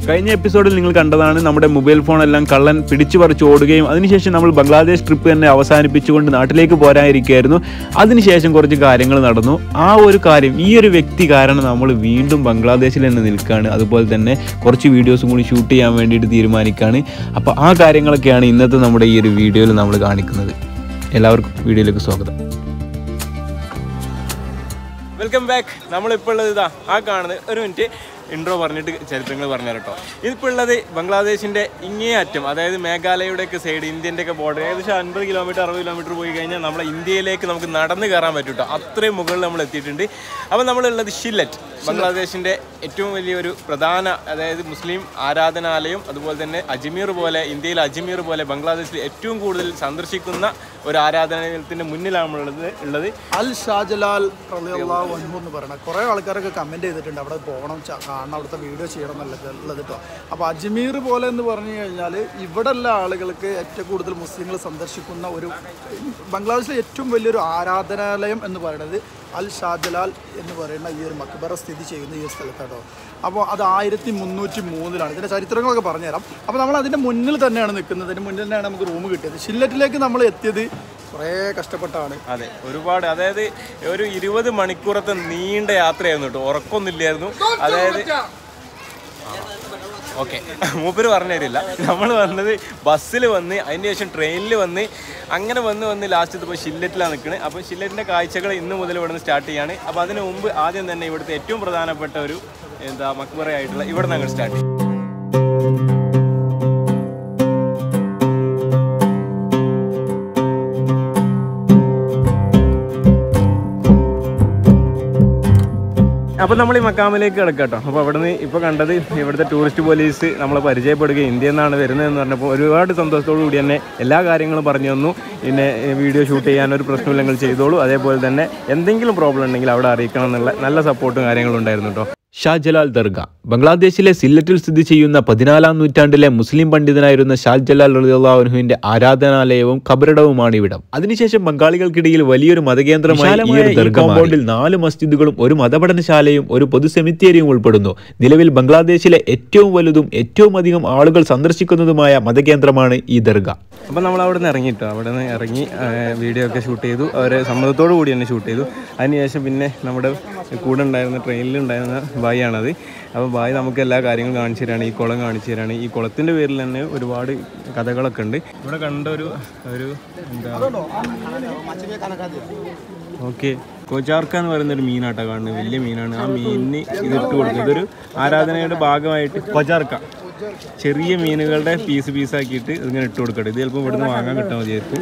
കഴിഞ്ഞ എപ്പിസോഡിൽ നിങ്ങൾ കണ്ടതാണ് നമ്മുടെ മൊബൈൽ ഫോൺ എല്ലാം കള്ളൻ പിടിച്ചു പറിച്ച് ഓടുകയും അതിനുശേഷം നമ്മൾ ബംഗ്ലാദേശ് ട്രിപ്പ് തന്നെ അവസാനിപ്പിച്ചുകൊണ്ട് നാട്ടിലേക്ക് പോരാനിരിക്കുകയായിരുന്നു അതിനുശേഷം കുറച്ച് കാര്യങ്ങൾ നടന്നു ആ ഒരു കാര്യം ഈ ഒരു വ്യക്തി കാരണം നമ്മൾ വീണ്ടും ബംഗ്ലാദേശിൽ തന്നെ നിൽക്കുകയാണ് അതുപോലെ തന്നെ കുറച്ച് വീഡിയോസും കൂടി ഷൂട്ട് ചെയ്യാൻ വേണ്ടിയിട്ട് തീരുമാനിക്കുകയാണ് അപ്പോൾ ആ കാര്യങ്ങളൊക്കെയാണ് ഇന്നത്തെ നമ്മുടെ ഈ ഒരു വീഡിയോയിൽ നമ്മൾ കാണിക്കുന്നത് എല്ലാവർക്കും വീഡിയോയിലേക്ക് സ്വാഗതം വെൽക്കം ബാക്ക് നമ്മളിപ്പോൾ ഉള്ളത് ഇതാ ആ കാണുന്നത് ഒരു മിനിറ്റ് ഇൻട്രോ പറഞ്ഞിട്ട് ചരിത്രങ്ങൾ പറഞ്ഞു കേട്ടോ ഇതിപ്പോൾ ഉള്ളത് ബംഗ്ലാദേശിൻ്റെ ഇങ്ങേ അറ്റം അതായത് മേഘാലയയുടെയൊക്കെ സൈഡ് ഇന്ത്യൻ്റെ ബോർഡർ ഏകദേശം അൻപത് കിലോമീറ്റർ അറുപത് കിലോമീറ്റർ പോയി കഴിഞ്ഞാൽ നമ്മുടെ ഇന്ത്യയിലേക്ക് നമുക്ക് നടന്ന് കയറാൻ പറ്റും കേട്ടോ അത്രയും മുകളിൽ നമ്മൾ എത്തിയിട്ടുണ്ട് അപ്പോൾ നമ്മളുള്ളത് ഷില്ലറ്റ് ബംഗ്ലാദേശിൻ്റെ ഏറ്റവും വലിയൊരു പ്രധാന അതായത് മുസ്ലിം ആരാധനാലയം അതുപോലെ തന്നെ അജ്മീർ പോലെ ഇന്ത്യയിൽ അജ്മീർ പോലെ ബംഗ്ലാദേശിൽ ഏറ്റവും കൂടുതൽ സന്ദർശിക്കുന്ന ഒരു ആരാധനാലയത്തിൻ്റെ മുന്നിലാണ് നമ്മളുള്ളത് ഉള്ളത് അൽ ഷാജലാൽ റളിയല്ലാഹു അൻഹു എന്ന് പറയുന്നത് കുറേ ആൾക്കാരൊക്കെ കമൻറ്റ് ചെയ്തിട്ടുണ്ട് അവിടെ പോകണം ച- കാണണം അവിടുത്തെ വീഡിയോ ചെയ്യണം എന്നുള്ളത് ഉള്ളത് കേട്ടോ അപ്പോൾ അജ്മീർ പോലെ എന്ന് പറഞ്ഞു കഴിഞ്ഞാൽ ഇവിടെ ഉള്ള ആളുകൾക്ക് ഏറ്റവും കൂടുതൽ മുസ്ലിങ്ങൾ സന്ദർശിക്കുന്ന ഒരു ബംഗ്ലാദേശിലെ ഏറ്റവും വലിയൊരു ആരാധനാലയം എന്ന് പറയുന്നത് അൽ ഷാജലാൽ എന്ന് പറയുന്ന ഈ ഒരു മക്ബറ സ്ഥിതി ചെയ്യുന്ന ഈ ഒരു സ്ഥലത്താട്ടോ അപ്പോൾ അത് ആയിരത്തി മുന്നൂറ്റി മൂന്നിലാണ് ഇതിൻ്റെ ചരിത്രങ്ങളൊക്കെ പറഞ്ഞുതരാം അപ്പോൾ നമ്മൾ അതിൻ്റെ മുന്നിൽ തന്നെയാണ് നിൽക്കുന്നത് അതിന് മുന്നിൽ തന്നെയാണ് നമുക്ക് റൂം കിട്ടിയത് ഷില്ലറ്റിലേക്ക് നമ്മൾ എത്തിയത് കുറേ കഷ്ടപ്പെട്ടാണ് അതെ ഒരുപാട് അതായത് ഒരു ഇരുപത് മണിക്കൂറത്തെ നീണ്ട യാത്രയായിരുന്നു കേട്ടോ ഉറക്കമൊന്നുമില്ലായിരുന്നു അതായത് ഓക്കെ മൂപ്പര് പറഞ്ഞു തരില്ല നമ്മൾ വന്നത് ബസ്സിൽ വന്ന് അതിന് ശേഷം ട്രെയിനിൽ വന്ന് അങ്ങനെ വന്ന് വന്ന് ലാസ്റ്റ് ഇപ്പോൾ ഷില്ലറ്റിലാണ് നിൽക്കുന്നത് അപ്പോൾ ഷില്ലറ്റിൻ്റെ കാഴ്ചകൾ ഇന്ന് മുതൽ ഇവിടെ നിന്ന് സ്റ്റാർട്ട് ചെയ്യാണ് അപ്പോൾ അതിന് മുമ്പ് ആദ്യം തന്നെ ഇവിടുത്തെ ഏറ്റവും പ്രധാനപ്പെട്ട ഒരു എന്താ മക്ബറയായിട്ടുള്ള ഇവിടെ നിന്ന് അങ്ങോട്ട് സ്റ്റാർട്ട് ചെയ്യും അപ്പോൾ നമ്മൾ ഈ മക്കാമിലേക്ക് കിടക്കാം കേട്ടോ അപ്പോൾ അവിടുന്ന് ഇപ്പോൾ കണ്ടത് ഇവിടുത്തെ ടൂറിസ്റ്റ് പോലീസ് നമ്മളെ പരിചയപ്പെടുകയും ഇന്ത്യയിൽ നിന്നാണ് വരുന്നതെന്ന് പറഞ്ഞപ്പോൾ ഒരുപാട് സന്തോഷത്തോടു കൂടി തന്നെ എല്ലാ കാര്യങ്ങളും പറഞ്ഞു തന്നു പിന്നെ വീഡിയോ ഷൂട്ട് ചെയ്യാൻ ഒരു പ്രശ്നമില്ല നിങ്ങൾ ചെയ്തോളൂ അതേപോലെ തന്നെ എന്തെങ്കിലും പ്രോബ്ലം ഉണ്ടെങ്കിൽ അവിടെ അറിയിക്കണം എന്നുള്ള നല്ല സപ്പോർട്ടും കാര്യങ്ങളും ഉണ്ടായിരുന്നു കേട്ടോ ഷാജലാൽ ദർഗ ബംഗ്ലാദേശിലെ സില്ലറ്റിൽ സ്ഥിതി ചെയ്യുന്ന പതിനാലാം നൂറ്റാണ്ടിലെ മുസ്ലിം പണ്ഡിതനായിരുന്ന ഷാജലാൽ റളിയല്ലാഹുവിന്റെ ആരാധനാലയവും കബറിടവുമാണ് ഇവിടം അതിനുശേഷം ബംഗാളികൾക്കിടയിൽ വലിയൊരു മതകേന്ദ്രമായ ഈ ഒരു ദർഗ കോമ്പൗണ്ടിൽ നാല് മസ്ജിദുകളും ഒരു മതപഠനശാലയും ഒരു പൊതു സെമിത്തേരിയും ഉൾപ്പെടുന്നു നിലവിൽ ബംഗ്ലാദേശിലെ ഏറ്റവും വലുതും ഏറ്റവും അധികം ആളുകൾ സന്ദർശിക്കുന്നതുമായ മതകേന്ദ്രമാണ് ഈ ദർഗ അപ്പോൾ നമ്മൾ അവിടെ നിന്ന് ഇറങ്ങിട്ടോ അവിടെ നിന്ന് ഇറങ്ങി വീഡിയോ ഒക്കെ ഷൂട്ട് ചെയ്തു അവരെ സമ്മതത്തോടു കൂടി തന്നെ ഷൂട്ട് ചെയ്തു അതിനുശേഷം പിന്നെ നമ്മുടെ കൂടെ ഉണ്ടായിരുന്ന ട്രെയിനിൽ ഉണ്ടായിരുന്ന ബായി ആണത് അപ്പോൾ ബായി നമുക്ക് എല്ലാ കാര്യങ്ങളും കാണിച്ചു തരാണ് ഈ കുളം കാണിച്ചു തരാണ് ഈ കുളത്തിൻ്റെ പേരിൽ തന്നെ ഒരുപാട് കഥകളൊക്കെ ഉണ്ട് ഇവിടെ കണ്ട ഒരു ഒരു എന്താ ഓക്കെ കൊച്ചാർക്ക എന്ന് പറയുന്ന ഒരു മീനാട്ടോ കാണുന്നത് വലിയ മീനാണ് ആ മീനിന് ഇത് ഇട്ട് കൊടുക്കുന്നത് ഇതൊരു ആരാധനയുടെ ഭാഗമായിട്ട് കൊച്ചാർക്ക ചെറിയ മീനുകളുടെ പീസ് പീസാക്കിയിട്ട് ഇതിങ്ങനെ ഇട്ട് കൊടുക്കട്ടെ ഇത് ചിലപ്പോൾ ഇവിടുന്ന് വാങ്ങാൻ കിട്ടാൻ മതിയായിരിക്കും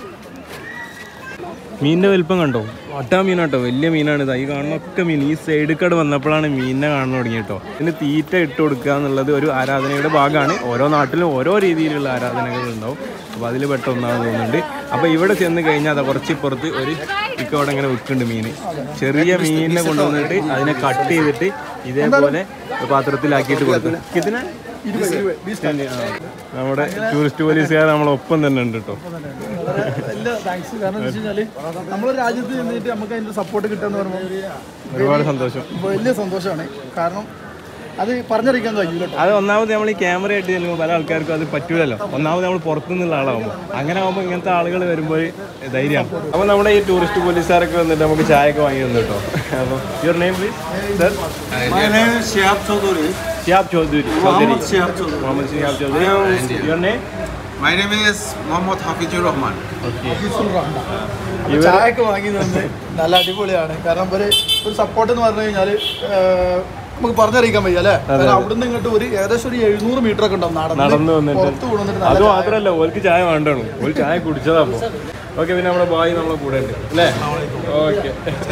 മീനിന്റെ വലിപ്പം കണ്ടോ വട്ടാ മീനാട്ടോ വലിയ മീനാണ് ഇത് ഈ കാണുന്ന ഒക്കെ മീൻ ഈ സൈഡിൽ കട വന്നപ്പോഴാണ് മീനിനെ കാണാൻ തുടങ്ങിയിട്ടോ ഇതിന് തീറ്റ ഇട്ട് കൊടുക്കുക എന്നുള്ളത് ഒരു ആരാധനയുടെ ഭാഗമാണ് ഓരോ നാട്ടിലും ഓരോ രീതിയിലുള്ള ആരാധനകൾ ഉണ്ടാവും അപ്പോൾ അതിൽ പെട്ട ഒന്നാണെന്ന് തോന്നുന്നുണ്ട് അപ്പോൾ ഇവിടെ ചെന്ന് കഴിഞ്ഞാൽ അത് കുറച്ച് ഇപ്പുറത്ത് ഒരു ഇക്കവിടെ ഇങ്ങനെ വിൽക്കുന്നുണ്ട് മീൻ ചെറിയ മീനിനെ കൊണ്ടുവന്നിട്ട് അതിനെ കട്ട് ചെയ്തിട്ട് ഇതേപോലെ പാത്രത്തിലാക്കിയിട്ട് കൊടുക്കും ഇതിനെ ആ. നമ്മുടെ ടൂറിസ്റ്റ് പോലീസുകാർ നമ്മളൊപ്പം തന്നെ ഉണ്ട് കേട്ടോ വലിയ താങ്ക്സ് കാരണം എന്താ വെച്ച് കഴിഞ്ഞാല് നമ്മുടെ രാജ്യത്ത് നിന്നിട്ട് നമുക്ക് അതിന്റെ സപ്പോർട്ട് കിട്ടുക എന്ന് പറയുമ്പോൾ ഒരുപാട് സന്തോഷം വലിയ സന്തോഷമാണ് കാരണം അത് പറഞ്ഞറിയിക്കാൻ കഴിയില്ല കേട്ടോ അത് ഒന്നാമത് നമ്മൾ ഈ ക്യാമറ ആയിട്ട് ചെല്ലുമ്പോൾ പല ആൾക്കാർക്കും അത് പറ്റൂലല്ലോ ഒന്നാമത് നമ്മൾ പുറത്തുനിന്നുള്ള ആളാകുമ്പോൾ അങ്ങനെ ആകുമ്പോൾ ഇങ്ങനത്തെ ആളുകൾ വരുമ്പോൾ ധൈര്യമാണ് അപ്പോൾ നമ്മുടെ ഈ ടൂറിസ്റ്റ് പോലീസുകാരൊക്കെ വന്നിട്ട് നമുക്ക് ചായ ഒക്കെ വാങ്ങി തന്നു കേട്ടോ അപ്പോൾ your name please sir My name is Shihab Chaudhuri. Shihab Chaudhuri Mohammed Shihab Chaudhuri. Muhammad Shihab Chaudhuri your name My name is Mohammad Hafizur Rahman. ചായയൊക്കെ വാങ്ങി തന്ന് നല്ല അടിപൊളിയാണ് കാരണം ഒരു ഒരു സപ്പോർട്ട് എന്ന് പറഞ്ഞു കഴിഞ്ഞാൽ നമുക്ക് പറഞ്ഞറിയിക്കാൻ വയ്യ അല്ലേ കാരണം അവിടുന്ന് ഇങ്ങോട്ട് ഒരു ഏകദേശം ഒരു എഴുന്നൂറ് മീറ്റർ ഒക്കെ ഉണ്ടാവും നടന്നു നടന്ന് വന്നിട്ട് പുറത്ത് കൊണ്ടുവന്നിട്ട് അത് നല്ല മാത്രമല്ല ഓർക്ക് ചായ വേണ്ടാണ് ഒരു ചായ കുടിച്ചതാ അപ്പോൾ ഓക്കെ പിന്നെ നമ്മുടെ ബായി നമ്മളെ കൂടെ ഉണ്ട് അല്ലേ ഓക്കെ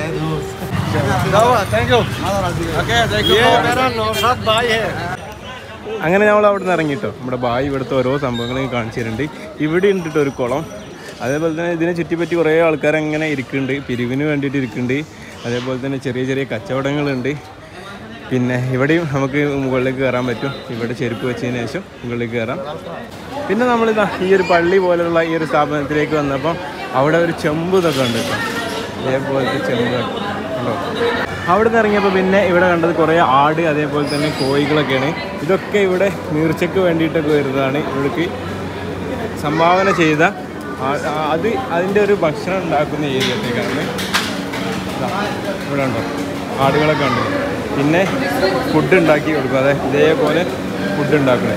അങ്ങനെ നമ്മൾ അവിടെ നിന്ന് ഇറങ്ങിട്ടോ നമ്മുടെ ബായി ഇവിടുത്തെ ഓരോ സംഭവങ്ങളും കാണിച്ചു തരുന്നുണ്ട് ഇവിടെ ഉണ്ട് ഒരു കുളം അതേപോലെ തന്നെ ഇതിനെ ചുറ്റിപ്പറ്റി കുറേ ആൾക്കാർ അങ്ങനെ ഇരിക്കുന്നുണ്ട് പിരിവിന് വേണ്ടിയിട്ട് ഇരിക്കുന്നുണ്ട് അതേപോലെ തന്നെ ചെറിയ ചെറിയ കച്ചവടങ്ങളുണ്ട് പിന്നെ ഇവിടെയും നമുക്ക് മുകളിലേക്ക് കയറാൻ പറ്റും ഇവിടെ ചെരുപ്പ് വെച്ചതിന് ശേഷം മുകളിലേക്ക് കയറാം പിന്നെ നമ്മളിതാ ഈ ഒരു പള്ളി പോലുള്ള ഈ ഒരു സ്ഥാപനത്തിലേക്ക് വന്നപ്പോൾ അവിടെ ഒരു ചെമ്പ് ഇതൊക്കെ ഉണ്ട് കേട്ടോ ഇതേപോലത്തെ ചെമ്പ് കണ്ടോ അവിടെ നിന്ന് ഇറങ്ങിയപ്പോൾ പിന്നെ ഇവിടെ കണ്ടത് കുറേ ആട് അതേപോലെ തന്നെ കോഴികളൊക്കെയാണ് ഇതൊക്കെ ഇവിടെ നീർച്ചയ്ക്ക് വേണ്ടിയിട്ടൊക്കെ വരുന്നതാണ് ഇവിടേക്ക് സംഭാവന ചെയ്ത ആ- ആ- അത് അതിൻ്റെ ഒരു ഭക്ഷണം ഉണ്ടാക്കുന്ന ഏരിയത്തേക്കാണ് ഇതാ, ഇവിടെ ഉണ്ടോ ആടുകളൊക്കെ ഉണ്ട് പിന്നെ ഫുഡ് ഉണ്ടാക്കി കൊടുക്കും അതെ ഇതേപോലെ ഫുഡ് ഉണ്ടാക്കണേ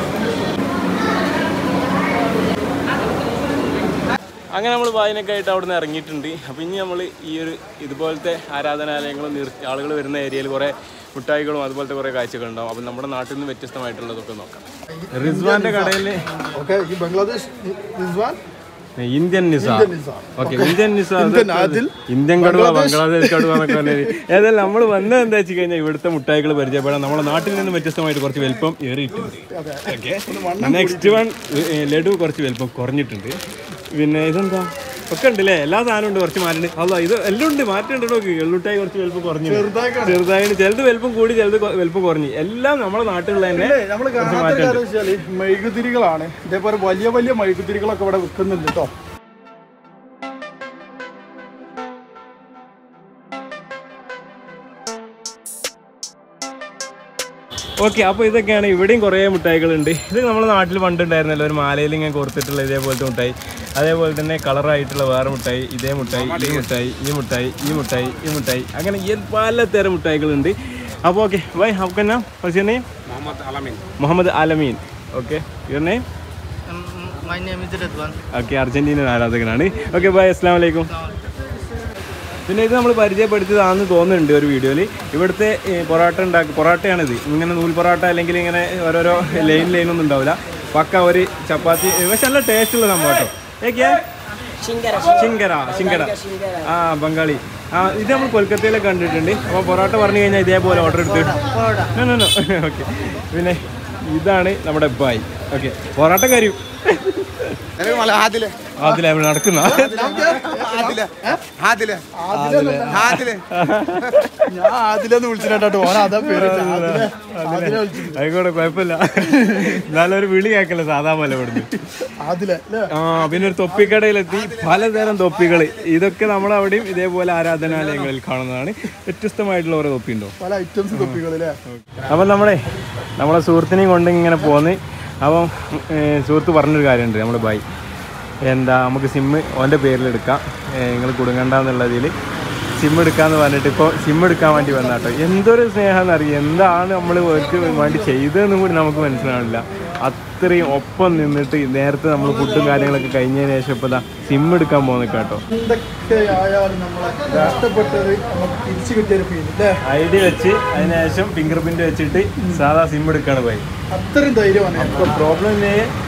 അങ്ങനെ നമ്മൾ വായനൊക്കെ ആയിട്ട് അവിടെ നിന്ന് ഇറങ്ങിയിട്ടുണ്ട് അപ്പോൾ ഇനി നമ്മൾ ഈ ഒരു ഇതുപോലത്തെ ആരാധനാലയങ്ങളും നിർ ആളുകൾ വരുന്ന ഏരിയയിൽ കുറേ മിഠായികളും അതുപോലത്തെ കുറേ കാഴ്ചകൾ ഉണ്ടാവും അപ്പോൾ നമ്മുടെ നാട്ടിൽ നിന്ന് വ്യത്യസ്തമായിട്ടുള്ളതൊക്കെ നോക്കാം റിസ്വാന്റെ കടയിൽ ഓക്കെ ഈ ബംഗ്ലാദേശ് റിസ്വാൻ ഇന്ത്യൻ നിസ നിസാം. ഓക്കെ ഇന്ത്യൻ നിസ അത് ഇന്ത്യൻ ആദിൽ, ഇന്ത്യൻ കടുവ ബംഗ്ലാദേശ് കടുവ എന്നൊക്കെ പറഞ്ഞത് ഏതായാലും നമ്മൾ വന്നത് എന്താ വെച്ച് കഴിഞ്ഞാൽ ഇവിടുത്തെ മുട്ടായികൾ പരിചയപ്പെടാം നമ്മുടെ നാട്ടിൽ നിന്ന് വ്യത്യസ്തമായിട്ട് കുറച്ച് വലുപ്പം ഏറിയിട്ടുണ്ട് ഓക്കെ നെക്സ്റ്റ് വൺ ലഡു കുറച്ച് വലുപ്പം കുറഞ്ഞിട്ടുണ്ട് പിന്നെ ഇതെന്താ ഒക്കെ ഉണ്ട് അല്ലേ എല്ലാ സാധനവും ഉണ്ട് കുറച്ച് മാറ്റുണ്ട് അല്ല ഇത് എല്ലാം ഉണ്ട് മാറ്റുണ്ട് നോക്ക് എള്ളുട്ടായി കുറച്ച് വലുപ്പം കുറഞ്ഞു ചെറുതായിട്ട് ചിലത് വലുപ്പം കൂടി ചിലത് കൊ- വലുപ്പം കുറഞ്ഞു എല്ലാം നമ്മുടെ നാട്ടിലുള്ള തന്നെ നമ്മൾ കാണാത്ത കാര്യം വെച്ചാല് മെഴുകുതിരികളാണ് ഇതേപോലെ വലിയ വലിയ മെഴുകുതിരികളൊക്കെ ഇവിടെ വിൽക്കുന്നുണ്ട് കേട്ടോ ഓക്കെ അപ്പോൾ ഇതൊക്കെയാണ് ഇവിടെയും കുറേ മിഠായികളുണ്ട് ഇത് നമ്മുടെ നാട്ടിൽ പണ്ടുണ്ടായിരുന്നല്ലോ ഒരു മാലയിൽ ഇങ്ങനെ കോർത്തിട്ടുള്ള ഇതേപോലത്തെ മിഠായി അതേപോലെ തന്നെ കളറായിട്ടുള്ള വേറെ മിഠായി ഇതേ മിഠായി ഈ മിഠായി ഈ മിഠായി ഈ മിഠായി ഈ മിഠായി അങ്ങനെ ഈ പലതരം മിഠായികളുണ്ട് അപ്പോൾ ഓക്കെ ബൈ ഹൗക്കന്ന first name Muhammad Alamin. Muhammad Alamin okay your name My name is Ridwan. Okay Argentinian ആരാധകനാണ് ഓക്കെ ബൈ അസ്സാം വലൈക്കും പിന്നെ ഇത് നമ്മൾ പരിചയപ്പെടുത്തിയതാണെന്ന് തോന്നുന്നുണ്ട് ഒരു വീഡിയോയിൽ ഇവിടുത്തെ ഏ, പൊറോട്ട ഉണ്ടാക്കി പൊറോട്ടയാണിത് ഇങ്ങനെ നൂൽ പൊറോട്ട അല്ലെങ്കിൽ ഇങ്ങനെ ഓരോരോ ലൈൻ ലൈൻ ഒന്നും ഉണ്ടാവില്ല പക്ക ഒരു ചപ്പാത്തി ഏ, പക്ഷെ നല്ല ടേസ്റ്റ് ഉള്ള സംഭവം കേട്ടോ ഏക്കാ ചിങ്കര ചിങ്കര ആ ബംഗാളി ആ ഇത് നമ്മൾ കൊൽക്കത്തയിലൊക്കെ കണ്ടിട്ടുണ്ട് അപ്പോൾ പൊറോട്ട പറഞ്ഞു കഴിഞ്ഞാൽ ഇതേപോലെ ഓർഡർ എടുത്ത് ഓക്കെ പിന്നെ ഇതാണ് നമ്മുടെ ബായ് ഓക്കെ പൊറോട്ട കരിയും ആദിലെ അതിലെ നടക്കുന്ന ആദിലെ ആദിലെ ആദിലെ ഞാൻ ആദിലെന്ന് വിളിച്ചിട്ടോ ഓന അതാ പേര് ആദിലെ ആദിലെ വിളിച്ചു ആയിക്കോട്ടെ കുഴപ്പമില്ല നല്ലൊരു വിളി കേൾക്കല്ല സാധാ പോലെ ഇവിടുന്ന് ആദിലെ അല്ലേ ആ പിന്നെ ഒരു തൊപ്പിക്കടയിലെത്തി പലതരം തൊപ്പികൾ ഇതൊക്കെ നമ്മളവിടെയും ഇതേപോലെ ആരാധനാലയങ്ങളിൽ കാണുന്നതാണ് വ്യത്യസ്തമായിട്ടുള്ള ഓരോ തൊപ്പി ഉണ്ടോ പല ഐറ്റംസ് തൊപ്പികളില്ലേ അപ്പം നമ്മളെ നമ്മളെ സുഹൃത്തിനെയും കൊണ്ട് ഇങ്ങനെ പോന്ന് അപ്പം ഏ, സുഹൃത്ത് പറഞ്ഞൊരു കാര്യമുണ്ട് നമ്മുടെ ബായി എന്താ നമുക്ക് സിമ്മ് ഓൻ്റെ പേരിലെടുക്കാം നിങ്ങൾ കുടുങ്ങണ്ട എന്നുള്ളതിൽ സിം എടുക്കാന്ന് പറഞ്ഞിട്ട് ഇപ്പോൾ സിം എടുക്കാൻ വേണ്ടി വന്നാട്ടോ എന്തൊരു സ്നേഹം അറിയാം എന്താണ് നമ്മൾ അവർക്ക് വേണ്ടി ചെയ്തതെന്നും കൂടി നമുക്ക് മനസ്സിലാവില്ല അത്രയും ഒപ്പം നിന്നിട്ട് നേരത്തെ നമ്മൾ ഫുഡും കാര്യങ്ങളൊക്കെ കഴിഞ്ഞതിന് ശേഷം ഇപ്പോൾ ഇതാ സിം എടുക്കാൻ പോകുന്ന കേട്ടോ എന്തൊക്കെ ആയാലും നമ്മളെ കഷ്ടപ്പെട്ടത് നമുക്ക് തിരിച്ചു കിട്ടിയൊരു ഫീൽ അല്ലേ ഐ ഡി വെച്ച് അതിനുശേഷം ഫിംഗർ പ്രിന്റ് വെച്ചിട്ട് സാധാ സിം എടുക്കാണ് പോയി അത്രയും ധൈര്യമാണ് അപ്പോൾ പ്രോബ്ലം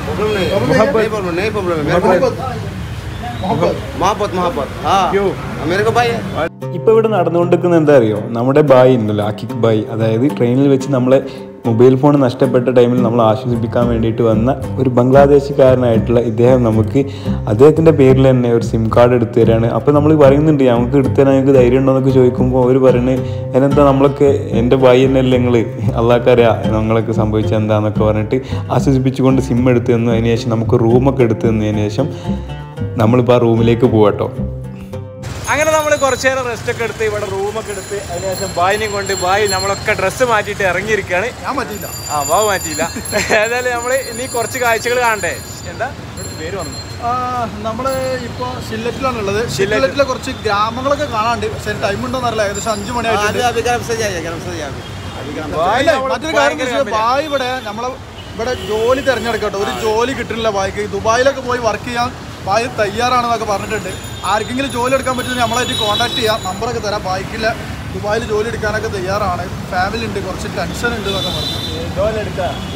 नहीं प्रॉब्लम नहीं प्रॉब्लम मेरे को മുഹമ്മദ് मोहब्बत मोहब्बत हाँ क्यों? मेरे को भाई है ഇപ്പോൾ ഇവിടെ നടന്നുകൊണ്ടിരിക്കുന്നത് എന്താ അറിയോ നമ്മുടെ ബായ് ഉണ്ടല്ലോ ആക്കിക് ബായ് അതായത് ട്രെയിനിൽ വെച്ച് നമ്മളെ മൊബൈൽ ഫോൺ നഷ്ടപ്പെട്ട ടൈമിൽ നമ്മൾ ആശ്വസിപ്പിക്കാൻ വേണ്ടിയിട്ട് വന്ന ഒരു ബംഗ്ലാദേശിക്കാരനായിട്ടുള്ള ഇദ്ദേഹം നമുക്ക് അദ്ദേഹത്തിൻ്റെ പേരിൽ തന്നെ ഒരു സിം കാർഡ് എടുത്തു തരാണ് അപ്പോൾ നമ്മൾ പറയുന്നുണ്ട് ഞങ്ങൾക്ക് എടുത്തു തരാൻ ഞങ്ങൾക്ക് ധൈര്യം ഉണ്ടോ എന്നൊക്കെ ചോദിക്കുമ്പോൾ അവർ പറയുന്നത് അതിനെന്താ നമ്മളൊക്കെ എൻ്റെ ബായി തന്നെയല്ലേ നിങ്ങൾ അള്ളാഹ്ക്കറിയാം ഞങ്ങളൊക്കെ സംഭവിച്ചത് എന്താണെന്നൊക്കെ പറഞ്ഞിട്ട് ആശ്വസിപ്പിച്ചുകൊണ്ട് സിം എടുത്തു തന്നു അതിന് ശേഷം നമുക്ക് റൂമൊക്കെ എടുത്തു തന്നതിന് ശേഷം നമ്മളിപ്പോൾ ആ റൂമിലേക്ക് പോവാട്ടോ അങ്ങനെ നമ്മൾ കുറച്ച് നേരം റെസ്റ്റ് ഒക്കെ എടുത്ത് ഇവിടെ റൂമൊക്കെ എടുത്ത് അതിനുശേഷം ബായിനെയും കൊണ്ട് ബായി നമ്മളൊക്കെ ഡ്രസ്സ് മാറ്റിയിട്ട് ഇറങ്ങിയിരിക്കുകയാണ് ഞാൻ പറ്റിയില്ല ആ ബാവ് മാറ്റിയില്ല ഏതായാലും നമ്മൾ ഇനി കുറച്ച് കാഴ്ചകൾ കാണണ്ടേ എന്താ ഇവിടുത്തെ പേര് വന്നു ആ, നമ്മള് ഇപ്പൊ ഷില്ലറ്റിലാണ് ഉള്ളത് ഷില്ലറ്റിലെ കുറച്ച് ഗ്രാമങ്ങളൊക്കെ കാണാണ്ട് പക്ഷെ ടൈം ഉണ്ടോന്ന് അറിയില്ല ഏകദേശം അഞ്ചു മണിയായിട്ടുണ്ട് अभी गरम से जाइए गरम से जाइए ബായ് അല്ലേ, നമ്മളെ മറ്റൊരു കാര്യം ഭയങ്കര എന്ന് വെച്ചാൽ ബായ് ഇവിടെ നമ്മളെ ഇവിടെ ജോലി തിരഞ്ഞെടുക്കട്ടോ ഒരു ജോലി കിട്ടുന്നില്ല ബായ്ക്ക് ദുബായിലൊക്കെ പോയി വർക്ക് ചെയ്യാൻ ബായ് തയ്യാറാണെന്നൊക്കെ പറഞ്ഞിട്ടുണ്ട് ആർക്കെങ്കിലും ജോലി എടുക്കാൻ പറ്റുമെങ്കിൽ നമ്മളായിട്ട് കോൺടാക്ട് ചെയ്യാം നമ്പറൊക്കെ തരാം ബായ്ക്കില്ല ദുബായിൽ ജോലി എടുക്കാനൊക്കെ തയ്യാറാണ് ഫാമിലി ഉണ്ട് കുറച്ച് ടെൻഷൻ ഉണ്ട് എന്നൊക്കെ പറഞ്ഞു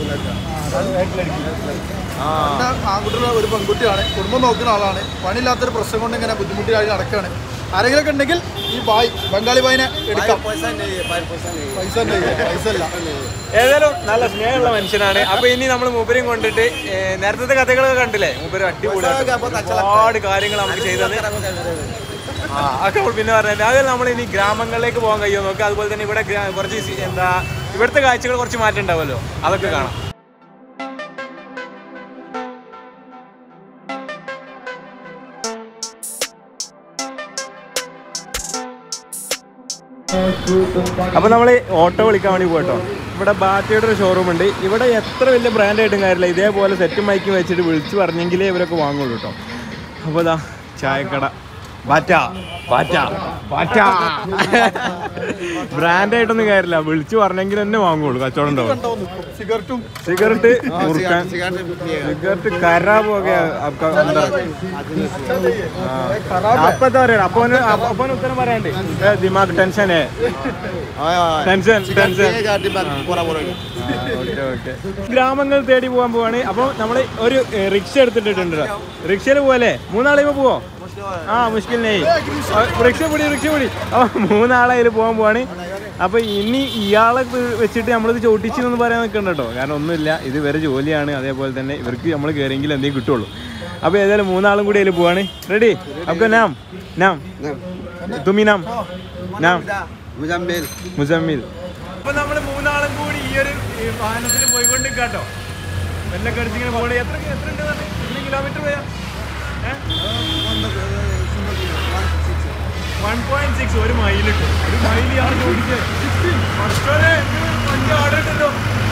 എൻ്റെ ആൺകുട്ടിയുടെ ഒരു പെൺകുട്ടിയാണ് കുടുംബം നോക്കുന്ന ആളാണ് പണിയില്ലാത്തൊരു പ്രശ്നം കൊണ്ട് ഇങ്ങനെ ബുദ്ധിമുട്ടിയായി നടക്കുകയാണ് ആരെങ്കിലും ഒക്കെ ഉണ്ടെങ്കിൽ ഈ ബായ് ബംഗാളി ബായിനെ എടുക്കാം पैसा नहीं है भाई पैसा नहीं है പൈസ ഉണ്ട് കയ്യിൽ. പൈസ ഇല്ല ഏതായാലും നല്ല സ്നേഹമുള്ള മനുഷ്യനാണ് അപ്പൊ ഇനി നമ്മൾ മൂപ്പരെയും കൊണ്ടിട്ട് ഏ, നേരത്തെ കഥകളൊക്കെ കണ്ടില്ലേ മൂപ്പര് അടിപൊളിയായിട്ട് ഒരുപാട് കാര്യങ്ങൾ നമുക്ക് ചെയ്തത് ആ അതൊക്കെ നമ്മൾ പിന്നെ പറഞ്ഞിട്ട് അതിൽ നമ്മൾ ഇനി ഗ്രാമങ്ങളിലേക്ക് പോകാൻ കഴിയുമോ നോക്കുക അതുപോലെ തന്നെ ഇവിടെ ഗ്രാ- കുറച്ച് സി- എന്താ ഇവിടുത്തെ കാഴ്ചകൾ കുറച്ച് മാറ്റം ഉണ്ടാവുമല്ലോ അതൊക്കെ കാണാം അപ്പോൾ നമ്മൾ ഓട്ടോ വിളിക്കാൻ വേണ്ടി പോയിട്ടോ ഇവിടെ ബാറ്റയുടെ ഒരു ഷോറൂം ഉണ്ട് ഇവിടെ എത്ര വലിയ ബ്രാൻഡ് ആയിട്ടും കാര്യമില്ല ഇതേപോലെ സെറ്റും മൈക്കും വെച്ചിട്ട് വിളിച്ച് പറഞ്ഞെങ്കിലേ ഇവരൊക്കെ വാങ്ങുള്ളൂ കേട്ടോ അപ്പോൾ ഇതാ ചായക്കട ബാറ്റ ബാറ്റ ബാറ്റ ബ്രാൻഡ് ആയിട്ടൊന്നും കാര്യമില്ല വിളിച്ച് പറഞ്ഞെങ്കിൽ തന്നെ വാങ്ങുള്ളൂ കച്ചവടം ഉണ്ടാവും സിഗരറ്റും സിഗരറ്റ് മുറുക്കാൻ സിഗരറ്റ് खराब हो गया आपका अंदर आपका तो अरे अपन अपन उत्तर പറയാണ്ട് दिमाग टेंशन है ടെൻഷൻ ടെൻഷൻ ഗ്രാമങ്ങൾ തേടി പോകാൻ പോവാണ് അപ്പോൾ നമ്മൾ ഒരു ഏ, റിക്ഷ എടുത്തിട്ടുണ്ട് റിക്ഷയിൽ പോവല്ലേ മൂന്നാളെ പോവോ ആ മുഷ്കിലിനെ റിക്ഷ പിടി റിക്ഷ പിടി അപ്പോൾ മൂന്നാളെ പോകാൻ പോവാണ് അപ്പോൾ ഇനി ഇയാളെ വെ- വെച്ചിട്ട് നമ്മളിത് ചോട്ടിച്ചെന്ന് പറയാൻ നിൽക്കണ്ട കേട്ടോ കാരണം ഒന്നുമില്ല ഇത് ഇവരെ ജോലിയാണ് അതേപോലെ തന്നെ ഇവർക്ക് നമ്മൾ കയറിയെങ്കിൽ എന്തെങ്കിലും കിട്ടുള്ളൂ അപ്പോൾ ഏതായാലും മൂന്നാളും കൂടി അതിൽ പോവാണ് റെഡി അപ്പോൾ നാം നാം തുമി നാം നാം മുജാമ്പിൽ മുസമ്മിൽ അപ്പൊ നമ്മള് മൂന്നാളും കൂടി ഈ ഒരു ഈ വാഹനത്തിൽ പോയിക്കൊണ്ട് കേട്ടോ വെല്ലൊക്കെ അടിച്ചിങ്ങനെ പോകണേ എത്ര എത്ര ഉണ്ട് പറഞ്ഞേ? എത്ര കിലോമീറ്റർ പോയാ വൺ പോയിന്റ് സിക്സ് ഒരു മൈൽ ഇട്ടു ഒരു മൈൽ ഇയാൾ ചോദിച്ചത് ഫസ്റ്റോരെ വണ്ടി ഓർഡർ ഇട്ടല്ലോ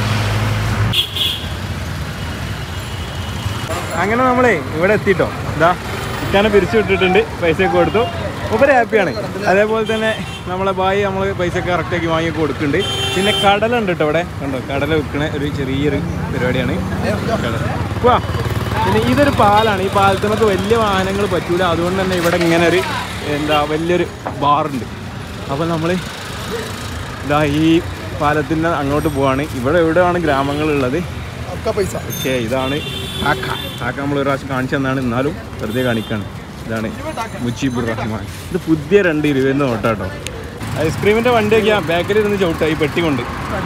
അങ്ങനെ നമ്മളെ ഇവിടെ എത്തിട്ടോ ഇതാ ഇക്കാനെ പിരിച്ചു വിട്ടിട്ടുണ്ട് പൈസയൊക്കെ കൊടുത്തു ഉപരി ഹാപ്പിയാണ് അതേപോലെ തന്നെ നമ്മളെ ബായി നമ്മൾ പൈസ കറക്റ്റാക്കി വാങ്ങി കൊടുക്കുന്നുണ്ട് പിന്നെ കടലുണ്ട് കേട്ടോ ഇവിടെ കണ്ടോ കടല വിൽക്കണ ഒരു ചെറിയൊരു പരിപാടിയാണ് കടൽ വാ പിന്നെ ഇതൊരു പാലാണ് ഈ പാലത്തിനൊക്കെ വലിയ വാഹനങ്ങൾ പറ്റൂല അതുകൊണ്ട് തന്നെ ഇവിടെ ഇങ്ങനെ ഒരു എന്താ വലിയൊരു ബാറുണ്ട് അപ്പോൾ നമ്മൾ ഇതാ ഈ പാലത്തിൻ്റെ അങ്ങോട്ട് പോവാണ് ഇവിടെ എവിടെയാണ് ഗ്രാമങ്ങളുള്ളത് ഒക്കെ പൈസ ഓക്കെ ഇതാണ് കാക്ക കാക്ക നമ്മൾ ഒരു പ്രാവശ്യം കാണിച്ചു തന്നാണ് എന്നാലും വെറുതെ കാണിക്കാണ് ഇതാണ് മുജീബുർ റഹ്മാൻ ഇത് പുതിയ രണ്ട് ഇരുപതിൻ്റെ നോട്ടാട്ടോ ഐസ്ക്രീമിൻ്റെ വണ്ടിയൊക്കെ ബാക്കിൽ ഇരുന്ന് ചവിട്ടാ ഈ പെട്ടി കൊണ്ട്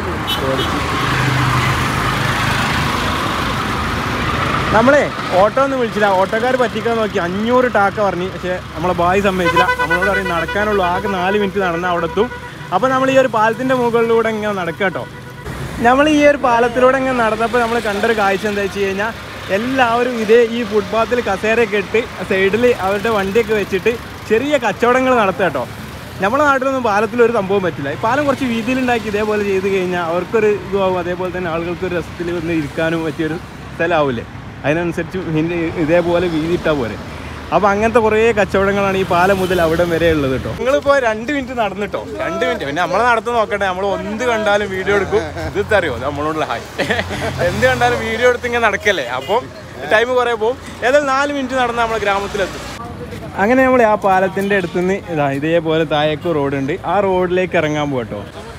നമ്മളെ ഓട്ടോ ഒന്നും വിളിച്ചില്ല ഓട്ടോക്കാർ പറ്റിക്കാൻ നോക്കി അഞ്ഞൂറ് ടാക്ക പറഞ്ഞു പക്ഷേ നമ്മളെ ബായി സമ്മതിച്ചില്ല നമ്മളോട് പറയും നടക്കാനുള്ളൂ ആകെ നാല് മിനിറ്റ് നടന്നാൽ അവിടെ എത്തും അപ്പോൾ നമ്മൾ ഈ ഒരു പാലത്തിൻ്റെ മുകളിലൂടെ ഇങ്ങനെ നടക്കുക കേട്ടോ നമ്മൾ ഈ ഒരു പാലത്തിലൂടെ ഇങ്ങനെ നടന്നപ്പോൾ നമ്മൾ കണ്ടൊരു കാഴ്ച എന്താ വെച്ച് കഴിഞ്ഞാൽ എല്ലാവരും ഇതേ ഈ ഫുട്പാത്തിൽ കസേരയൊക്കെ ഇട്ട് സൈഡിൽ അവരുടെ വണ്ടിയൊക്കെ വെച്ചിട്ട് ചെറിയ കച്ചവടങ്ങൾ നടത്തുക കേട്ടോ നമ്മുടെ നാട്ടിലൊന്നും പാലത്തിൽ ഒരു സംഭവം പറ്റില്ല ഈ പാലം കുറച്ച് വീതിയിലുണ്ടാക്കി ഇതേപോലെ ചെയ്ത് കഴിഞ്ഞാൽ അവർക്കൊരു ഇതുമാകും അതേപോലെ തന്നെ ആളുകൾക്ക് ഒരു രസത്തിൽ വന്ന് ഇരിക്കാനും പറ്റിയൊരു സ്ഥലമാവില്ലേ അതിനനുസരിച്ച് ഹിന്ദി ഇതേപോലെ വീതി ഇട്ടാൽ പോരെ അപ്പോൾ അങ്ങനത്തെ കുറേ കച്ചവടങ്ങളാണ് ഈ പാലം മുതൽ അവിടെ വരെ ഉള്ളത് കേട്ടോ നിങ്ങളിപ്പോൾ രണ്ട് മിനിറ്റ് നടന്നിട്ടോ രണ്ട് മിനിറ്റ് പിന്നെ നമ്മളെ നടത്ത് നോക്കട്ടെ നമ്മൾ എന്ത് കണ്ടാലും വീഡിയോ എടുക്കും ഇത് അറിയോ നമ്മളോടുള്ള ഹായ് എന്ത് കണ്ടാലും വീഡിയോ എടുത്ത് ഇങ്ങനെ നടക്കല്ലേ അപ്പോൾ ടൈം കുറേ പോകും ഏതായാലും നാല് മിനിറ്റ് നടന്ന് നമ്മളെ ഗ്രാമത്തിലെത്തും അങ്ങനെ നമ്മൾ ആ പാലത്തിൻ്റെ അടുത്തുനിന്ന് ഇതാ ഇതേപോലെ താഴേക്ക് റോഡുണ്ട് ആ റോഡിലേക്ക് ഇറങ്ങാൻ പോകട്ടോ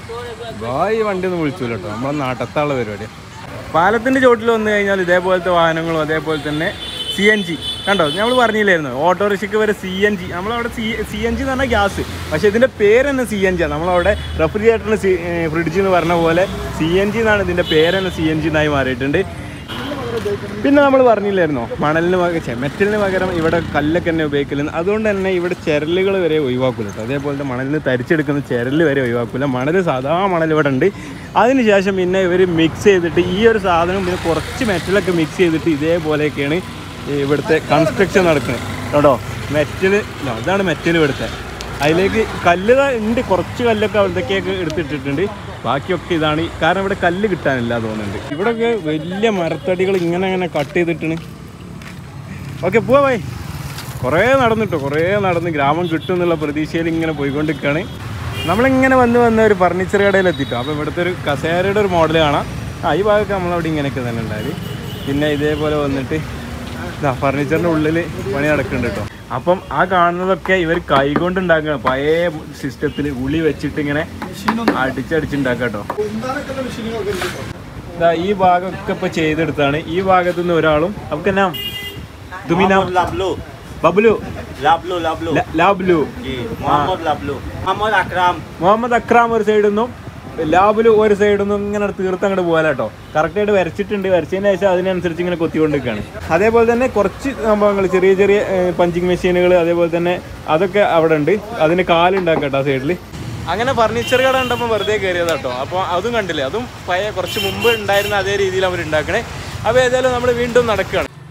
ഈ വണ്ടി ഒന്നും വിളിച്ചു കേട്ടോ നമ്മളെ നാട്ടത്തുള്ള പരിപാടി പാലത്തിൻ്റെ ചോട്ടിൽ വന്നു കഴിഞ്ഞാൽ ഇതേപോലത്തെ വാഹനങ്ങളും അതേപോലെ തന്നെ സി എൻ ജി കണ്ടോ നമ്മൾ പറഞ്ഞില്ലായിരുന്നു ഓട്ടോറിക്ഷയ്ക്ക് വരെ സി എൻ ജി നമ്മളവിടെ സി സി എൻ ജി എന്ന് പറഞ്ഞാൽ ഗ്യാസ് പക്ഷേ ഇതിൻ്റെ പേര് തന്നെ സി എൻ ജി ആണ് നമ്മളവിടെ റെഫ്രിജറേറ്ററിന് സി ഫ്രിഡ്ജ് എന്ന് പറഞ്ഞ പോലെ സി എൻ ജി എന്നാണ് ഇതിൻ്റെ പേര് തന്നെ സി എൻ ജി എന്നായി മാറിയിട്ടുണ്ട് പിന്നെ നമ്മൾ പറഞ്ഞില്ലായിരുന്നോ മണലിന് പകരം ഛെ, മെറ്റലിന് പകരം ഇവിടെ കല്ലൊക്കെ തന്നെ ഉപയോഗിക്കലെന്ന് അതുകൊണ്ട് തന്നെ ഇവിടെ ചെരലുകൾ വരെ ഒഴിവാക്കില്ല കേട്ടോ അതേപോലെ മണലിന് തരിച്ചെടുക്കുന്ന ചെരൽ വരെ ഒഴിവാക്കില്ല മണൽ സാധാ മണൽ ഇവിടെ ഉണ്ട് അതിനുശേഷം പിന്നെ ഇവർ മിക്സ് ചെയ്തിട്ട് ഈ ഒരു സാധനം പിന്നെ കുറച്ച് മെറ്റലൊക്കെ മിക്സ് ചെയ്തിട്ട് ഇതേപോലെയൊക്കെയാണ് ഈ ഇവിടുത്തെ കൺസ്ട്രക്ഷൻ നടക്കുന്നത് കേട്ടോ മെറ്റൽ ഇതാണ് മെറ്റൽ ഇവിടുത്തെ അതിലേക്ക് കല്ല് ദാ ഉണ്ട് കുറച്ച് കല്ലൊക്കെ അവിടത്തേക്കൊക്കെ എടുത്തിട്ടിട്ടുണ്ട് ബാക്കിയൊക്കെ ഇതാണ് ഈ- കാരണം ഇവിടെ കല്ല് കിട്ടാനില്ല തോന്നുന്നുണ്ട് ഇവിടെയൊക്കെ വലിയ മരത്തടികൾ ഇങ്ങനെ ഇങ്ങനെ കട്ട് ചെയ്തിട്ടാണ് ഓക്കെ പോവാ പോയി കുറേ നടന്നിട്ടോ കുറേ നടന്ന് ഗ്രാമം കിട്ടും എന്നുള്ള പ്രതീക്ഷയിൽ ഇങ്ങനെ പോയിക്കൊണ്ടിരിക്കുകയാണ് നമ്മളിങ്ങനെ വന്ന് വന്ന ഒരു ഫർണിച്ചർ കടയിൽ എത്തിട്ടോ അപ്പോൾ ഇവിടുത്തെ ഒരു കസേരയുടെ ഒരു മോഡൽ കാണാം ആ ഈ ഭാഗമൊക്കെ നമ്മളവിടെ ഇങ്ങനെയൊക്കെ തന്നെ ഉണ്ടായത് പിന്നെ ഇതേപോലെ വന്നിട്ട് ഇതാ ഫർണിച്ചറിൻ്റെ ഉള്ളിൽ പണി നടക്കുന്നുണ്ട് കേട്ടോ അപ്പം ആ കാണുന്നതൊക്കെ ഇവർ കൈകൊണ്ട് ഉണ്ടാക്കുകയാണ് പഴയ സിസ്റ്റത്തിൽ ഉളി വെച്ചിട്ട് ഇങ്ങനെ അടിച്ചടിച്ചുണ്ടാക്കുക കേട്ടോ മെഷീനുകളൊക്കെ ഉണ്ട് കേട്ടോ. ഇതാ ഈ ഭാഗമൊക്കെ ഇപ്പൊ ചെയ്തെടുത്താണ് ഈ ഭാഗത്തു നിന്ന് ഒരാളും നമുക്ക് എന്നാ തുമിനാം लाबलू ബബ്ലു लाबलू लाबलू ല- ലാബ്ലു जी मोहम्मद लाबलू मोहम्मद अकराम മുഹമ്മദ് അക്രാം ഒരു സൈഡിൽ നിന്നും ലാബില് ഒരു സൈഡിൽ നിന്നും ഇങ്ങനെ തീർത്ത് അങ്ങോട്ട് പോകാൻ കേട്ടോ കറക്റ്റായിട്ട് വരച്ചിട്ടുണ്ട് വരച്ചതിന് ശേഷം അതിനനുസരിച്ച് ഇങ്ങനെ കൊത്തിക്കൊണ്ടിരിക്കുകയാണ് അതേപോലെ തന്നെ കുറച്ച് സംഭവങ്ങൾ ചെറിയ ചെറിയ പഞ്ചിങ് മെഷീനുകൾ അതേപോലെ തന്നെ അതൊക്കെ അവിടെ ഉണ്ട് അതിന് കാലുണ്ടാക്കാം കേട്ടോ ആ സൈഡിൽ അങ്ങനെ ഫർണിച്ചർ കട കണ്ടപ്പോൾ വെറുതെ കയറിയത് കേട്ടോ അപ്പോൾ അതും കണ്ടില്ലേ അതും പഴയ കുറച്ച് മുമ്പ് ഉണ്ടായിരുന്ന അതേ രീതിയിൽ അവർ ഉണ്ടാക്കണേ അപ്പോൾ ഏതായാലും നമ്മൾ വീണ്ടും നടക്കുകയാണ്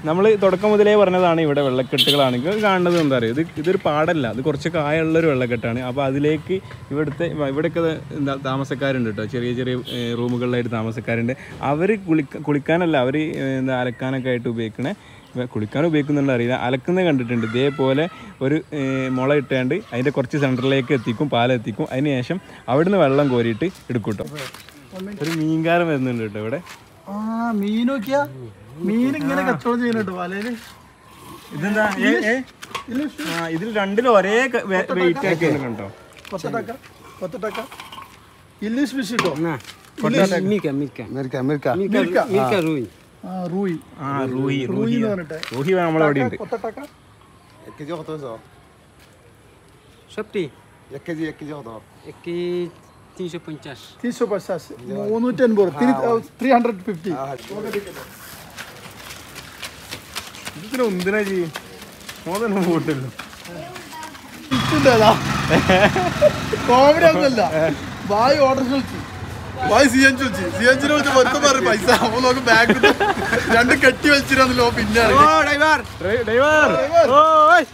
നമ്മൾ തുടക്കം മുതലേ പറഞ്ഞതാണ് ഇവിടെ വെള്ളക്കെട്ടുകളാണ് ഇത് കാണുന്നത് എന്താ പറയുക ഇത് ഇതൊരു പാടല്ല ഇത് കുറച്ച് കായുള്ളൊരു വെള്ളക്കെട്ടാണ് അപ്പോൾ അതിലേക്ക് ഇവിടുത്തെ ഇവിടെയൊക്കെ എന്താ താമസക്കാരുണ്ട് കേട്ടോ ചെറിയ ചെറിയ ഏഹ്, റൂമുകളിലായിട്ട് താമസക്കാരുണ്ട് അവർ കുളിക്ക കുളിക്കാനല്ല അവർ എന്താ അലക്കാനൊക്കെ ആയിട്ട് ഉപയോഗിക്കണേ ഇവ കുളിക്കാൻ ഉപയോഗിക്കുന്നുണ്ട് അറിയില്ല അലക്കുന്നത് കണ്ടിട്ടുണ്ട് ഇതേപോലെ ഒരു ഏഹ്, മുള ഇട്ടാണ്ട് അതിൻ്റെ കുറച്ച് സെൻറ്ററിലേക്ക് എത്തിക്കും പാലെത്തിക്കും അതിന് ശേഷം അവിടുന്ന് വെള്ളം കോരിയിട്ട് എടുക്കും കേട്ടോ ഒരു മീൻകാരൻ വരുന്നുണ്ട് കേട്ടോ ഇവിടെ ആ മീൻ നോക്കിയാ മീൻ ഇങ്ങനെ കച്ചവടം ചെയ്യുന്നുണ്ട് വലയില് ഇതെന്താ ഏ, ഏ? ആ, ഇതിൽ രണ്ടിലും ഒരേ വെയിറ്റ് ഒക്കെ ഉണ്ടോ കൊത്തട്ടക്ക കൊത്തട്ടക്ക ഇംഗ്ലീഷ് ഫിഷ് കിട്ടോ Mica, mica. Mica, mica. മിൽക്ക Mica ruim. ആ റൂയി ആ റൂഹി റൂയി റൂഹി എന്ന് പറഞ്ഞിട്ട് റൂഹി നമ്മളവിടെ ഉണ്ട് കൊത്തട്ടക്ക Aqui de rodor. Shopti. Aqui de aqui de rodor. Aqui tinha ponchas. തീശോ പശാസ് മുന്നൂറ്റി അൻപത് ത്രീ ഹൺഡ്രഡ് ഫിഫ്റ്റി ഇതിന് ഒന്നിനാ ചെയ്യും മോതന്നെ പോട്ടല്ലോ കോമഡി ഒന്നല്ല ബായ് ഓർഡർ വിളിച്ചു ബായ് സി എൻ വിളിച്ചു സി എൻ വിളിച്ച് മൊത്തം പറഞ്ഞു പൈസ അപ്പൊ നോക്ക് ബാഗ് രണ്ട് കെട്ടി വലിച്ചിരുന്നല്ലോ പിന്നെ ഡ്രൈവർ ഓയ്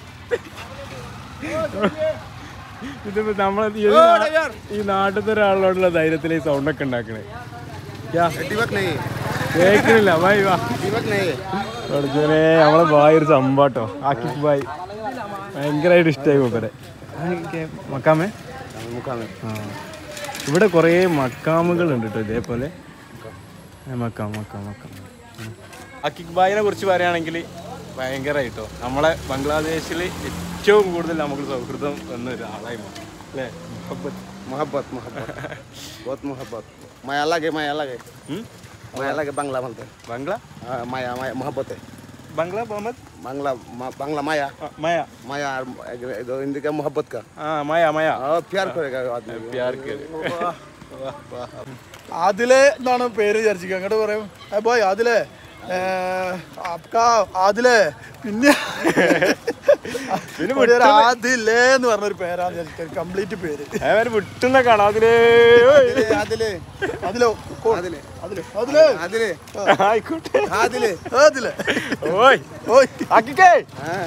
ഇതിപ്പോ നമ്മളെ ഈ ഒരു- ഈ നാട്ടിലത്തെ ഒരാളോടുള്ള ധൈര്യത്തിൽ ഈ സൗണ്ട് ഒക്കെ ഉണ്ടാക്കണേ Dibak nahi. കേൾക്കണില്ല ബൈ വാ Dibak nahi. പഠിച്ചോനെ നമ്മളെ ബായ് ഒരു സംഭവട്ടോ ആക്കിഫ് ബായ് ഭയങ്കരമായിട്ട് ഇഷ്ടമായി മൂപ്പരെ മക്കാമേ Muka nahi. ആ ഇവിടെ കുറേ മക്കാമുകൾ ഉണ്ട് കേട്ടോ ഇതേപോലെ ഏ, മക്കാം മക്കാം മക്കാം അക്കിക് ബായിനെ കുറിച്ച് പറയുകയാണെങ്കിൽ ഭയങ്കരമായിട്ടോ നമ്മളെ ബംഗ്ലാദേശിൽ ഏറ്റവും കൂടുതൽ നമുക്ക് സൗഹൃദം വന്ന ഒരാളായി മാറി അല്ലേ മുഹബത്ത് Muhabbat, muhabbat. Buat muhabbat. Maya lagi, maya lagi. Hmm? Maya lagi Bangla malte. Bangla Ah, Maya, Maya muhabbat eh. Bangla Muhammad Bangla, ma- Bangla Maya. ആ, മയ Maya, eh, itu intinya muhabbat ka. ആ മയ മയ Oh, प्यार करेगा आदमी. പ്യാർ കര് ആദിലെ എന്നാണ് പേര് വിചാരിച്ചിരിക്കുക അങ്ങോട്ട് പറയും ഏ ബോയ് ആദിലെ ഏ, ആപ്കാ ആദിലെ പിന്നെ പിന്നെ ഒരു ആദിലേ എന്ന് പറഞ്ഞൊരു പേരാണ് വിചാരിച്ചത് കംപ്ലീറ്റ് പേര് അവര് വിട്ടുന്ന കാണാതിലേ Adile, അതിലോ കോ- Adile. അതിലെ അതിലെ Adile, ആയിക്കോട്ടെ Adile. അതിലെ ഓയ് ഓയ് അക്കിക്കേ Ah.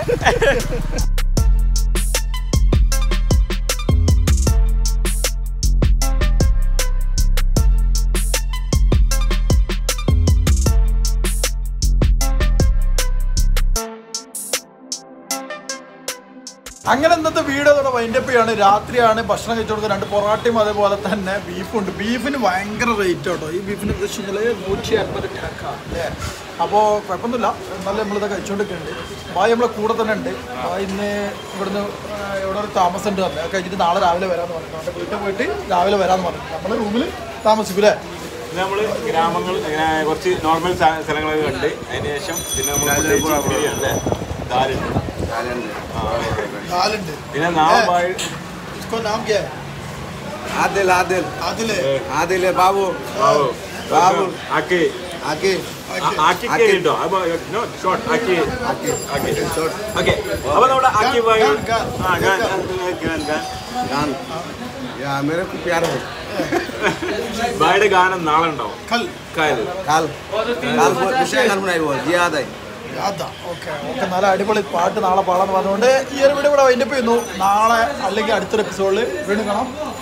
അങ്ങനെ ഇന്നത്തെ വീഡിയോ ഇവിടെ വൈൻഡപ്പ് ചെയ്യാണ് രാത്രിയാണ് ഭക്ഷണം കഴിച്ചു കൊടുക്കുക രണ്ട് പൊറാട്ടയും അതേപോലെ തന്നെ ബീഫുണ്ട് ബീഫിന് ഭയങ്കര റേറ്റ് കേട്ടോ ഈ ബീഫിന് വെച്ച് കഴിഞ്ഞാൽ നൂറ്റി അൻപത് ടക്ക അല്ലേ അപ്പോൾ കുഴപ്പമൊന്നുമില്ല എന്നാലും നമ്മളിത് കഴിച്ചുകൊണ്ടിരിക്കുന്നുണ്ട് ബായ് നമ്മളെ കൂടെ തന്നെ ഉണ്ട് ബായ് ഇന്ന് ഇവിടുന്ന് ആ, ഇവിടെ ഒരു താമസം ഉണ്ട് തന്നെ അത് കഴിഞ്ഞിട്ട് നാളെ രാവിലെ വരാമെന്ന് പറഞ്ഞിട്ടുണ്ട് വീട്ടിൽ പോയിട്ട് രാവിലെ വരാമെന്ന് പറഞ്ഞു നമ്മൾ റൂമിൽ താമസിക്കും അല്ലേ ഇത് നമ്മള് ഗ്രാമങ്ങൾ ഇങ്ങനെ കുറച്ച് നോർമൽ സ്ഥലങ്ങളൊക്കെ കണ്ട് അതിന് ശേഷം പിന്നെ നമ്മൾ ദാലുണ്ട് നാലുണ്ട് പിന്നെ നാളെ इसको नाम क्या है Adil, Adil. आदिल है Adil, Babu. Babu. ആക്കി Aki. ആക്കി കേട്ടോ അപ്പൊ നോ ഷോർട്ട് ആക്കി ആക്കി ആക്കി ഓക്കെ അപ്പൊ നമ്മുടെ ആക്കി ഭായി ഗാൻ, ആ ഗാൻ ഗാൻ ഗാൻ Gan. Ya, मेरे को प्यार है. ഭായിയുടെ ഗാനം നാളെ ഉണ്ടാവും कल കായൽ Kal. Kal buat bisa kan mulai buat. Dia ada. അതാ ഓക്കെ ഓക്കെ നല്ല അടിപൊളി പാട്ട് നാളെ പാടാന്ന് പറഞ്ഞുകൊണ്ട് ഈ ഒരു വീഡിയോ ഇവിടെ വൈൻഡപ്പ് ചെയ്യുന്നു നാളെ അല്ലെങ്കിൽ അടുത്തൊരു എപ്പിസോഡിൽ വീണ്ടും കാണാം